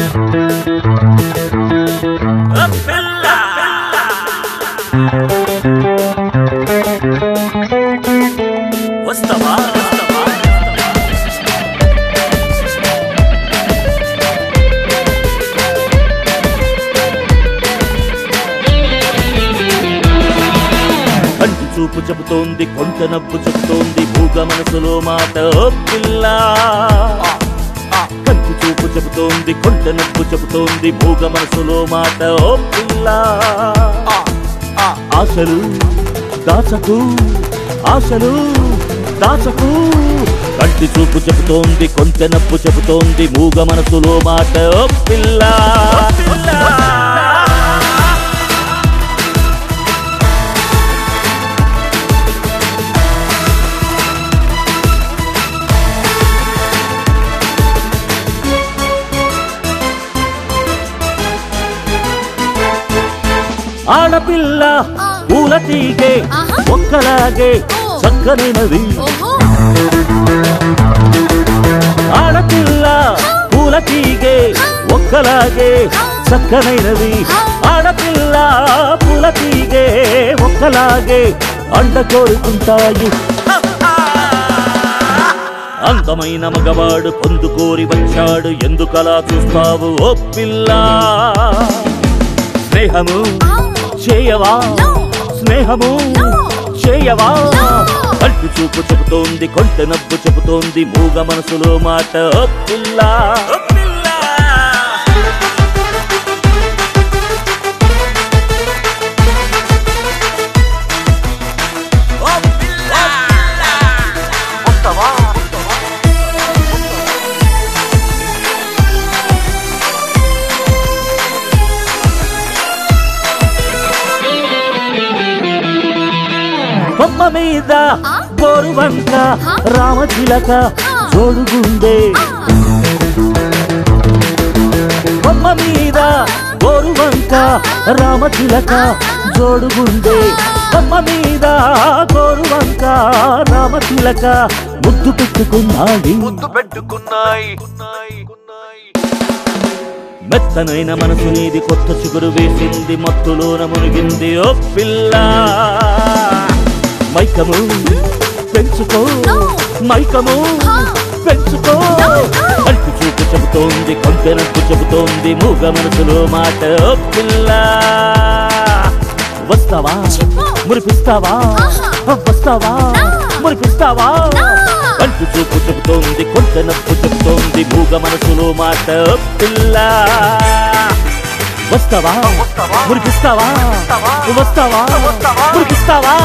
వస్తావా వస్తావా కంటి చూపు చెబుతోంది కొంట నవ్వు చెబుతోంది మూగ మనసులో మాట ఓ పిల్ల కంటి చూపు చెబుతోంది కొంట నవ్వు చెబుతోంది మూగ మనసులో మాట ఓ పిల్ల ఆశలు దాచకు ఆశలు దాచకు కంటి చూపు చెబుతోంది కొంచె నవ్వు చెబుతోంది మూగ మనసులో మాట ఓ పిల్ల ఆడపిల్ల పూల తీగే ఆహా. ఒక్కలాగే ఓ. చక్కనైనది ఓహో ఆడపిల్ల పూల తీగే ఒక్కలాగే చక్కనైనది ఆడపిల్ల పూల తీగే ఒక్కలాగే అండ కోరుకుంటాయి అందమైన మగవాడు పొందుకోరి వచ్చాడు ఎందుకలా చూస్తావు ఓ పిల్ల స్నేహము చేయవా No. స్నేహము No. చేయవా No. కంటి చూపు చెబుతోంది కొంట నవ్వు చెబుతోంది మూగ మనసులో మాట ఓ పిల్ల ఓ పిల్ల ఓ పిల్ల వస్తావా బొమ్మ మీద ఆ? గోరువంక ఆ? రామచిలక ఆ. జోడుగుండే బొమ్మ మీద గోరువంక రామచిలక జోడుగుండే బొమ్మ మీద గోరువంక రామచిలక ముద్దు పెట్టుకున్నాయి ముద్దు పెట్టుకున్నాయి మెత్తనైన మనసు నీది కొత్త చిగురు వేసింది మత్తులోన మునిగింది ఓ పిల్ల మైకము పెంచుకో No. మైకము ఆ. పెంచుకో No, no. కంటి చూపు చెబుతోంది కొంచెనట్టు చెబుతోంది మూగ మనసులో మాట ఓ పిల్ల వస్తావా చెప్పు. మురిపిస్తావా ఆహా. వస్తావా నా. మురిపిస్తావా నా. కంటి చూపు చెబుతోంది కొంచె నవ్వు చెబుతోంది మూగ మనసులో మాట ఓ పిల్ల వస్తావా వస్తావా? మురిపిస్తావా వస్తావా? వస్తావా వస్తావా? మురిపిస్తావా